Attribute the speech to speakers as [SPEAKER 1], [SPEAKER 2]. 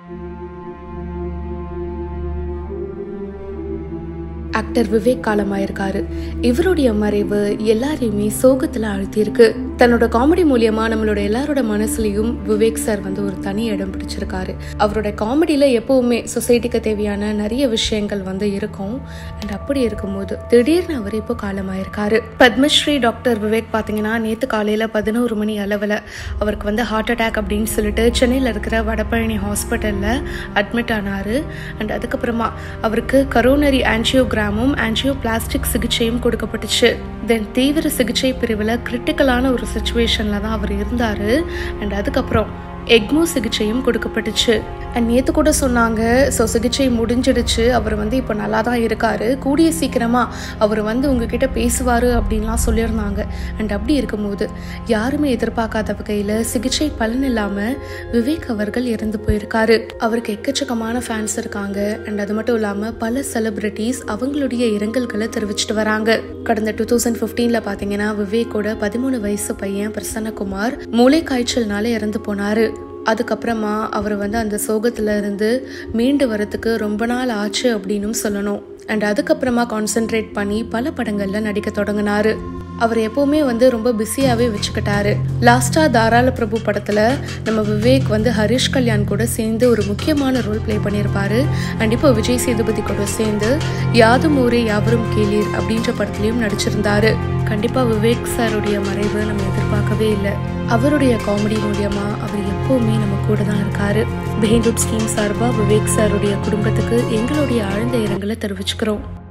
[SPEAKER 1] actor Vivek காலமாயிருக்காரு இவருடைய மறைவு எல்லாரையுமே சோகத்துல அழுத்தியிருக்கு தன்னோட காமெடி மூலியமா நம்மளோட எல்லாரோட மனசுலயும் விவேக் சார் வந்து ஒரு தனி இடம் பிடிச்சிருக்காரு அவரோட காமெடியில எப்பவுமே சொசைட்டிக்கு தேவையான நிறைய விஷயங்கள் வந்து இருக்கும் அண்ட் அப்படி இருக்கும்போது திடீர்னு அவர் இப்போ காலமாயிருக்காரு பத்மஸ்ரீ டாக்டர் விவேக் பாத்தீங்கன்னா நேத்து காலையில பதினோரு மணி அளவுல அவருக்கு வந்து ஹார்ட் அட்டாக் அப்படின்னு சொல்லிட்டு சென்னையில் இருக்கிற வடபழனி ஹாஸ்பிட்டல்ல அட்மிட் ஆனாரு அண்ட் அதுக்கப்புறமா அவருக்கு கரோனரி ஆன்ஜியோகிராமும் ஆன்ஜியோபிளாஸ்டிக் சிகிச்சையும் கொடுக்கப்பட்டுச்சு தென் தீவிர சிகிச்சை பிரிவில் கிரிட்டிக்கலான ஒரு சுச்சுவேஷனில் தான் அவர் இருந்தார் அண்ட் அதுக்கப்புறம் எக்மோ சிகிச்சையும் கொடுக்கப்பட்டுச்சு அண்ட் நேற்று கூட சொன்னாங்க ஸோ சிகிச்சை முடிஞ்சிடுச்சு அவர் வந்து இப்போ நல்லா தான் இருக்காரு கூடிய சீக்கிரமாக அவர் வந்து உங்ககிட்ட பேசுவார் அப்படின்லாம் சொல்லியிருந்தாங்க அண்ட் அப்படி இருக்கும்போது யாருமே எதிர்பார்க்காத வகையில் சிகிச்சை பலன் இல்லாமல் விவேக் அவர்கள் இறந்து போயிருக்காரு அவருக்கு எக்கச்சக்கமான ஃபேன்ஸ் இருக்காங்க அண்ட் அது மட்டும் இல்லாமல் பல செலிபிரிட்டிஸ் அவங்களுடைய இரங்கல்களை தெரிவிச்சிட்டு வராங்க கடந்த டூ தௌசண்ட் ஃபிஃப்டீனில் பார்த்தீங்கன்னா விவேக்கோட பதிமூணு வயசு பையன் பிரசன்னகுமார் மூளை காய்ச்சல்னால இறந்து போனாரு அதுக்கப்புறமா அவர் வந்து அந்த சோகத்துல இருந்து மீண்டு வரத்துக்கு ரொம்ப நாள் ஆச்சு அப்படின்னும் சொல்லணும் அண்ட் அதுக்கப்புறமா கான்சென்ட்ரேட் பண்ணி பல படங்கள்ல நடிக்க தொடங்கினாரு அவர் எப்பவுமே வந்து ரொம்ப பிஸியாகவே வச்சுக்கிட்டாரு லாஸ்டா தாராள பிரபு படத்துல நம்ம விவேக் வந்து ஹரிஷ் கல்யாண் கூட சேர்ந்து ஒரு முக்கியமான ரோல் ப்ளே பண்ணியிருப்பாரு அண்ட் இப்போ விஜய் சேதுபதி கூட சேர்ந்து யாதும் ஊரே யாவரும் கேளீர் அப்படின்ற படத்துலையும் நடிச்சிருந்தாரு கண்டிப்பா விவேக் சாருடைய மறைவு நம்ம எதிர்பார்க்கவே இல்லை அவருடைய காமெடி மூலியமா அவர் எப்பவுமே நம்ம கூட தான் இருக்காரு பெஹிண்டுட் ஸ்கீம் சார்பா விவேக் சாருடைய குடும்பத்துக்கு எங்களுடைய ஆழ்ந்த இரங்கலை தெரிவிச்சுக்கிறோம்